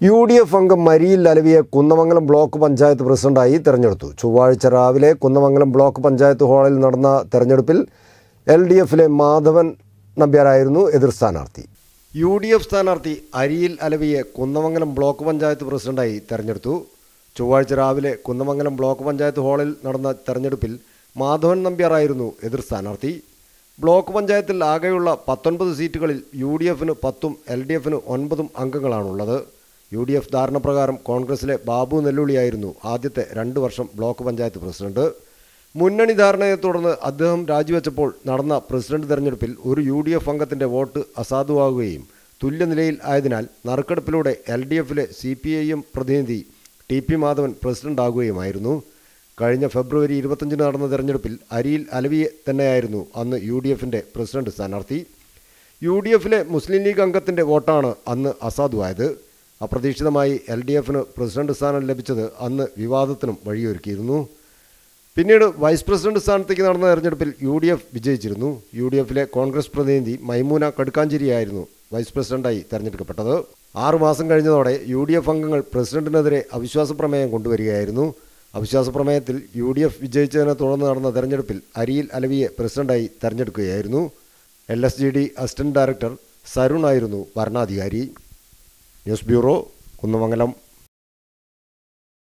U D F അംഗം മരിയിൽ അലവിയെ കുന്നമംഗലം ബ്ലോക്ക് പഞ്ചായത്ത് പ്രസിഡന്റായി തെരഞ്ഞെടുത്തു ചൊവ്വാഴ്ച രാവിലെ കുന്നമംഗലം ബ്ലോക്ക് പഞ്ചായത്ത് ഹാളിൽ നടന്ന തെരഞ്ഞെടുപ്പിൽ എൽ ഡി എഫിലെ മാധവൻ നമ്പ്യാരായിരുന്നു എതിർ സ്ഥാനാർത്ഥി യു ഡി എഫ് സ്ഥാനാർത്ഥി അരിയിൽ അലവിയെ കുന്നമംഗലം ബ്ലോക്ക് പഞ്ചായത്ത് പ്രസിഡന്റായി തെരഞ്ഞെടുത്തു ചൊവ്വാഴ്ച രാവിലെ കുന്നമംഗലം ബ്ലോക്ക് പഞ്ചായത്ത് ഹാളിൽ നടന്ന തെരഞ്ഞെടുപ്പിൽ മാധവൻ നമ്പ്യാറായിരുന്നു എതിർ സ്ഥാനാർത്ഥി ബ്ലോക്ക് പഞ്ചായത്തിൽ ആകെയുള്ള പത്തൊൻപത് സീറ്റുകളിൽ യു ഡി എഫിന് പത്തും എൽ ഡി എഫിന് ഒൻപതും അംഗങ്ങളാണുള്ളത് യു ഡി എഫ് ധാരണപ്രകാരം കോൺഗ്രസിലെ ബാബു നെല്ലുള്ളിയായിരുന്നു ആദ്യത്തെ രണ്ട് വർഷം ബ്ലോക്ക് പഞ്ചായത്ത് പ്രസിഡന്റ് മുന്നണി ധാരണയെ തുടർന്ന് അദ്ദേഹം രാജിവെച്ചപ്പോൾ നടന്ന പ്രസിഡന്റ് തെരഞ്ഞെടുപ്പിൽ ഒരു യു ഡി എഫ് അംഗത്തിൻ്റെ വോട്ട് അസാധുവാകുകയും തുല്യനിലയിൽ ആയതിനാൽ നറുക്കെടുപ്പിലൂടെ എൽ ഡി എഫിലെ സി പി ഐ എം പ്രതിനിധി ടി പി മാധവൻ പ്രസിഡന്റാകുകയുമായിരുന്നു കഴിഞ്ഞ ഫെബ്രുവരി ഇരുപത്തഞ്ചിന് നടന്ന തെരഞ്ഞെടുപ്പിൽ അരിയിൽ അലവിയെ തന്നെയായിരുന്നു അന്ന് യു ഡി എഫിൻ്റെ പ്രസിഡന്റ് സ്ഥാനാർത്ഥി യു ഡി എഫിലെ മുസ്ലിം ലീഗ് അംഗത്തിൻ്റെ വോട്ടാണ് അന്ന് അസാധുവായത് അപ്രതീക്ഷിതമായി എൽ ഡി എഫിന് പ്രസിഡന്റ് സ്ഥാനം ലഭിച്ചത് അന്ന് വിവാദത്തിനും വഴിയൊരുക്കിയിരുന്നു പിന്നീട് വൈസ് പ്രസിഡന്റ് സ്ഥാനത്തേക്ക് നടന്ന തെരഞ്ഞെടുപ്പിൽ യു ഡി എഫ് വിജയിച്ചിരുന്നു യു ഡി എഫിലെ കോൺഗ്രസ് പ്രതിനിധി മൈമൂന കടുക്കാഞ്ചേരിയായിരുന്നു വൈസ് പ്രസിഡന്റായി തെരഞ്ഞെടുക്കപ്പെട്ടത് ആറുമാസം കഴിഞ്ഞതോടെ യു ഡി എഫ് അംഗങ്ങൾ പ്രസിഡന്റിനെതിരെ അവിശ്വാസ പ്രമേയം കൊണ്ടുവരികയായിരുന്നു അവിശ്വാസ പ്രമേയത്തിൽ യു ഡി എഫ് വിജയിച്ചതിനെ തുടർന്ന് നടന്ന തെരഞ്ഞെടുപ്പിൽ അരിയിൽ അലവിയെ പ്രസിഡന്റായി തെരഞ്ഞെടുക്കുകയായിരുന്നു L S G D assistant director Sarun ആയിരുന്നു ഭരണാധികാരി ന്യൂസ് ബ്യൂറോ കുന്നമംഗലം